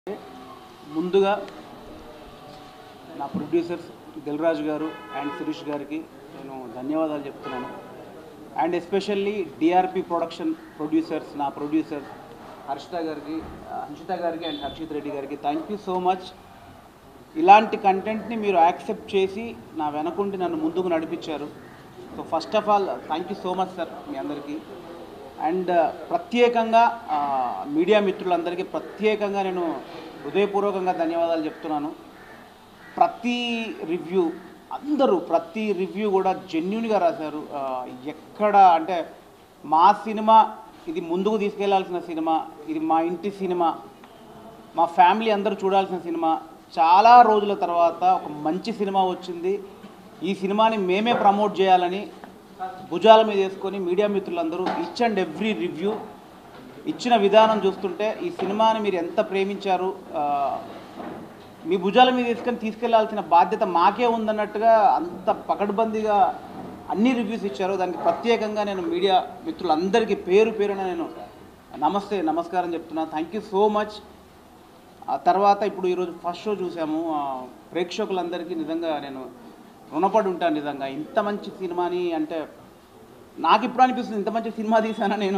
ముందుగా నా ప్రొడ్యూసర్స్ దిల్రాజు గారు అండ్ శిరీష్ గారికి నేను ధన్యవాదాలు చెప్తున్నాను and especially DRP production producers నా ప్రొడ్యూసర్ హర్షిత గారికి ఆ, హర్షిత గారికి అండ్ హర్షిత్ రెడ్డి గారికి థ్యాంక్ యూ సో మచ్ ఇలాంటి కంటెంట్ని మీరు యాక్సెప్ట్ చేసి నా వెనకుండి నన్ను ముందుకు నడిపించారు so first of all thank you so much sir మీ అందరికీ అండ్ ప్రత్యేకంగా ఆ, మీడియా మిత్రులందరికీ ప్రత్యేకంగా నేను హృదయపూర్వకంగా ధన్యవాదాలు చెప్తున్నాను ప్రతి రివ్యూ అందరూ ప్రతి రివ్యూ కూడా జెన్యున్గా రాశారు ఆ, ఎక్కడ అంటే మా సినిమా ఇది ముందుకు తీసుకెళ్లాల్సిన సినిమా ఇది మా ఇంటి సినిమా మా ఫ్యామిలీ అందరూ చూడాల్సిన సినిమా చాలా రోజుల తర్వాత ఒక మంచి సినిమా వచ్చింది ఈ సినిమాని మేమే ప్రమోట్ చేయాలని భుజాల మీద వేసుకొని మీడియా మిత్రులందరూ ఈచ్ అండ్ ఎవ్రీ రివ్యూ ఇచ్చిన విధానం చూస్తుంటే ఈ సినిమాని మీరు ఎంత ప్రేమించారు ఆ, మీ భుజాల మీద తీసుకొని తీసుకెళ్లాల్సిన బాధ్యత మాకే ఉందన్నట్టుగా అంత పకడ్బందీగా అన్ని రివ్యూస్ ఇచ్చారు దానికి ప్రత్యేకంగా నేను మీడియా మిత్రులందరికీ పేరు పేరున నేను నమస్తే నమస్కారం చెప్తున్నా థ్యాంక్ యూ సో మచ్ ఆ తర్వాత ఇప్పుడు ఈరోజు ఫస్ట్ షో చూసాము ఆ, ప్రేక్షకులందరికీ నిజంగా నేను రుణపడి ఉంటాను నిజంగా ఇంత మంచి సినిమాని అంటే నాకు ఇప్పుడు అనిపిస్తుంది ఇంత మంచి సినిమా తీసానా నేను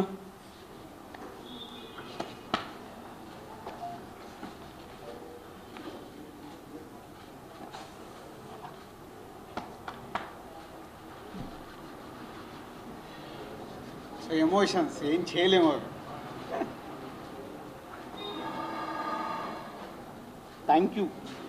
సో ఎమోషన్స్ ఏం చేయలేము అవి. Thank you